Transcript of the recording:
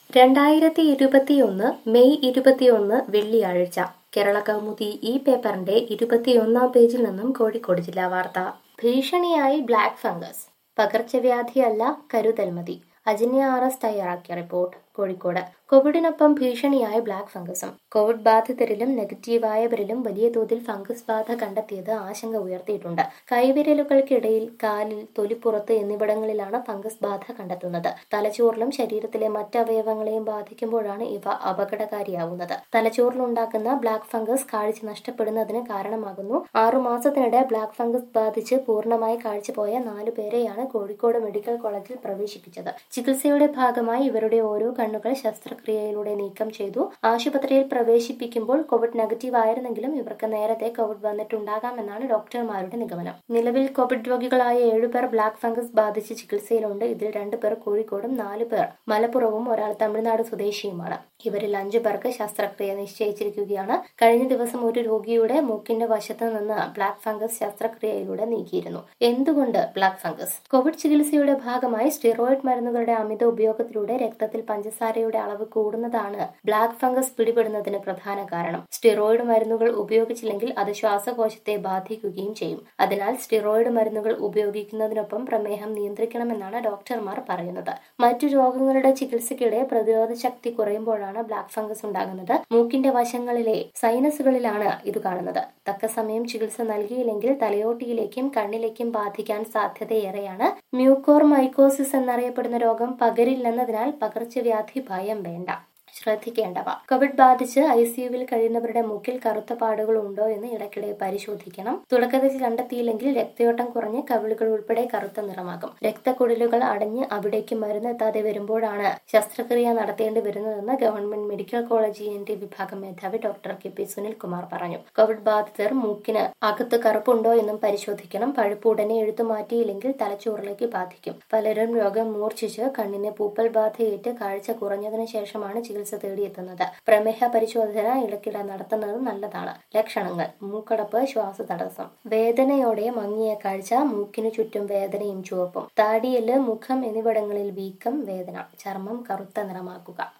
രണ്ടായിരത്തി ഇരുപത്തിയൊന്ന് മെയ് ഇരുപത്തിയൊന്ന് വെള്ളിയാഴ്ച കേരള കൗമുദി ഈ പേപ്പറിന്റെ ഇരുപത്തിയൊന്നാം പേജിൽ നിന്നും കോഴിക്കോട് ജില്ലാ വാർത്ത ഭീഷണിയായി ബ്ലാക്ക് ഫംഗസ് പകർച്ചവ്യാധിയല്ല കരുതൽ മതി അജന്യ ആർ എസ് തയ്യാറാക്കിയ റിപ്പോർട്ട് കോഴിക്കോട് കോവിഡിനൊപ്പം ഭീഷണിയായ ബ്ലാക്ക് ഫംഗസും കോവിഡ് ബാധിതരിലും നെഗറ്റീവായവരിലും വലിയ തോതിൽ ഫംഗസ് ബാധ കണ്ടെത്തിയത് ആശങ്ക ഉയർത്തിയിട്ടുണ്ട് കൈവിരലുകൾക്കിടയിൽ കാലിൽ തൊലിപ്പുറത്ത് എന്നിവിടങ്ങളിലാണ് ഫംഗസ് ബാധ കണ്ടെത്തുന്നത് തലച്ചോറിലും ശരീരത്തിലെ മറ്റവയവങ്ങളെയും ബാധിക്കുമ്പോഴാണ് ഇവ അപകടകാരിയാവുന്നത് തലച്ചോറിലുണ്ടാക്കുന്ന ബ്ലാക്ക് ഫംഗസ് കാഴ്ച നഷ്ടപ്പെടുന്നതിന് കാരണമാകുന്നു ആറുമാസത്തിനിടെ ബ്ലാക്ക് ഫംഗസ് ബാധിച്ച് പൂർണ്ണമായി കാഴ്ച പോയ നാലു പേരെയാണ് കോഴിക്കോട് മെഡിക്കൽ കോളേജിൽ പ്രവേശിപ്പിച്ചത് ചികിത്സയുടെ ഭാഗമായി ഇവരുടെ ഓരോ കണ്ണുകൾ ശസ്ത്രക്രിയയിലൂടെ നീക്കം ചെയ്തു ആശുപത്രിയിൽ പ്രവേശിപ്പിക്കുമ്പോൾ കോവിഡ് നെഗറ്റീവ് ആയിരുന്നെങ്കിലും ഇവർക്ക് നേരത്തെ കോവിഡ് വന്നിട്ടുണ്ടാകാമെന്നാണ് ഡോക്ടർമാരുടെ നിഗമനം നിലവിൽ കോവിഡ് രോഗികളായ ഏഴുപേർ ബ്ലാക്ക് ഫംഗസ് ബാധിച്ച് ചികിത്സയിലുണ്ട് ഇതിൽ രണ്ടുപേർ കോഴിക്കോടും നാലു പേർ മലപ്പുറവും ഒരാൾ തമിഴ്നാട് സ്വദേശിയുമാണ് ഇവരിൽ അഞ്ചു പേർക്ക് ശസ്ത്രക്രിയ നിശ്ചയിച്ചിരിക്കുകയാണ് കഴിഞ്ഞ ദിവസം ഒരു രോഗിയുടെ മൂക്കിന്റെ വശത്ത് നിന്ന് ബ്ലാക്ക് ഫംഗസ് ശസ്ത്രക്രിയയിലൂടെ നീക്കിയിരുന്നു എന്തുകൊണ്ട് ബ്ലാക്ക് ഫംഗസ് കോവിഡ് ചികിത്സയുടെ ഭാഗമായി സ്റ്റിറോയിഡ് മരുന്നുകളുടെ അമിത ഉപയോഗത്തിലൂടെ രക്തത്തിൽ പഞ്ചസാരയുടെ അളവ് കൂടുന്നതാണ് ബ്ലാക്ക് ഫംഗസ് പിടിപെടുന്നതിന് പ്രധാന കാരണം സ്റ്റിറോയിഡ് മരുന്നുകൾ ഉപയോഗിച്ചില്ലെങ്കിൽ അത് ശ്വാസകോശത്തെ ബാധിക്കുകയും ചെയ്യും അതിനാൽ സ്റ്റിറോയിഡ് മരുന്നുകൾ ഉപയോഗിക്കുന്നതിനൊപ്പം പ്രമേഹം നിയന്ത്രിക്കണമെന്നാണ് ഡോക്ടർമാർ പറയുന്നത് മറ്റു രോഗങ്ങളുടെ ചികിത്സയ്ക്കിടെ പ്രതിരോധ ശക്തി കുറയുമ്പോഴാണ് ബ്ലാക്ക് ഫംഗസ് ഉണ്ടാകുന്നത് മൂക്കിന്റെ വശങ്ങളിലെ സൈനസുകളിലാണ് ഇത് കാണുന്നത് തക്ക സമയം ചികിത്സ നൽകിയില്ലെങ്കിൽ തലയോട്ടിയിലേക്കും കണ്ണിലേക്കും ബാധിക്കാൻ സാധ്യതയേറെയാണ് മ്യൂക്കോർ മൈക്കോസിസ് എന്നറിയപ്പെടുന്ന രോഗം പകരില്ലെന്നതിനാൽ പകർച്ചവ്യാധി ഭയം വേണ്ട ശ്രദ്ധിക്കേണ്ടവ കോവിഡ് ബാധിച്ച് ഐ സിയുവിൽ കഴിയുന്നവരുടെ മൂക്കിൽ കറുത്ത പാടുകൾ ഉണ്ടോ എന്ന് ഇടയ്ക്കിടെ പരിശോധിക്കണം തുടക്കത്തിൽ കണ്ടെത്തിയില്ലെങ്കിൽ രക്തയോട്ടം കുറഞ്ഞ് കവിളുകൾ ഉൾപ്പെടെ കറുത്ത നിറമാകും രക്തക്കുഴലുകൾ അടഞ്ഞ് അവിടേക്ക് മരുന്നെത്താതെ വരുമ്പോഴാണ് ശസ്ത്രക്രിയ നടത്തേണ്ടി വരുന്നതെന്ന് government medical college E N T വിഭാഗം മേധാവി ഡോക്ടർ കെ പി സുനിൽകുമാർ പറഞ്ഞു കോവിഡ് ബാധിതർ മൂക്കിന് അകത്ത് കറുപ്പുണ്ടോ എന്നും പരിശോധിക്കണം പഴുപ്പ് ഉടനെ എഴുത്തു മാറ്റിയില്ലെങ്കിൽ തലച്ചോറിലേക്ക് ബാധിക്കും പലരും രോഗം മൂർച്ഛിച്ച് കണ്ണിന് പൂപ്പൽ ബാധയേറ്റ് കാഴ്ച കുറഞ്ഞതിനു ശേഷമാണ് ചികിത്സ തേടിയെത്തുന്നത് പ്രമേഹ പരിശോധന ഇടയ്ക്കിടെ നടത്തുന്നത് നല്ലതാണ് ലക്ഷണങ്ങൾ മൂക്കടപ്പ് ശ്വാസതടസ്സം വേദനയോടെ മങ്ങിയ കാഴ്ച മൂക്കിനു ചുറ്റും വേദനയും ചുവപ്പും താടിയല് മുഖം എന്നിവിടങ്ങളിൽ വീക്കം വേദന ചർമ്മം കറുത്ത നിറമാക്കുക